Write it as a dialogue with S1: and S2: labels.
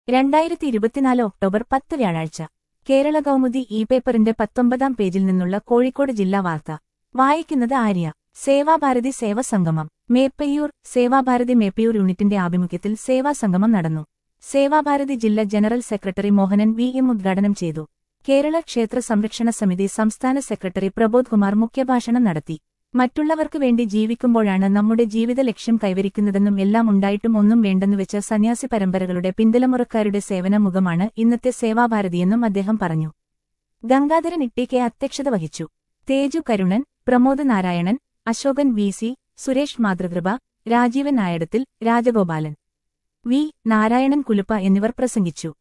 S1: രണ്ടായിരത്തി ഇരുപത്തിനാല് ഒക്ടോബർ പത്ത് വ്യാഴാഴ്ച കേരള കൗമുദി ഇ പേപ്പറിന്റെ പത്തൊമ്പതാം പേജിൽ നിന്നുള്ള കോഴിക്കോട് ജില്ലാ വാർത്ത വായിക്കുന്നത് ആര്യ സേവാഭാരതി സേവസംഗമം മേപ്പയ്യൂർ സേവാഭാരതി മേപ്പയ്യൂർ യൂണിറ്റിന്റെ ആഭിമുഖ്യത്തിൽ സേവാസംഗമം നടന്നു സേവാഭാരതി ജില്ലാ general secretary Mohanan V M ഉദ്ഘാടനം ചെയ്തു കേരള ക്ഷേത്ര സംരക്ഷണ സമിതി സംസ്ഥാന സെക്രട്ടറി പ്രബോധ് കുമാർ മുഖ്യഭാഷണം നടത്തി മറ്റുള്ളവർക്ക് വേണ്ടി ജീവിക്കുമ്പോഴാണ് നമ്മുടെ ജീവിത ലക്ഷ്യം കൈവരിക്കുന്നതെന്നും എല്ലാം ഉണ്ടായിട്ടും ഒന്നും വേണ്ടെന്നു വെച്ച സന്യാസി പരമ്പരകളുടെ പിന്തലമുറക്കാരുടെ സേവന മുഖമാണ് ഇന്നത്തെ സേവാഭാരതിയെന്നും അദ്ദേഹം പറഞ്ഞു ഗംഗാധരൻ ഇട്ടിക്കെ അധ്യക്ഷത വഹിച്ചു Theju Karunan Pramod Narayanan Ashokan V C Suresh Mathrukripa Rajeevan Nayadathil Rajagopalan V Narayanan Kuluppa എന്നിവർ പ്രസംഗിച്ചു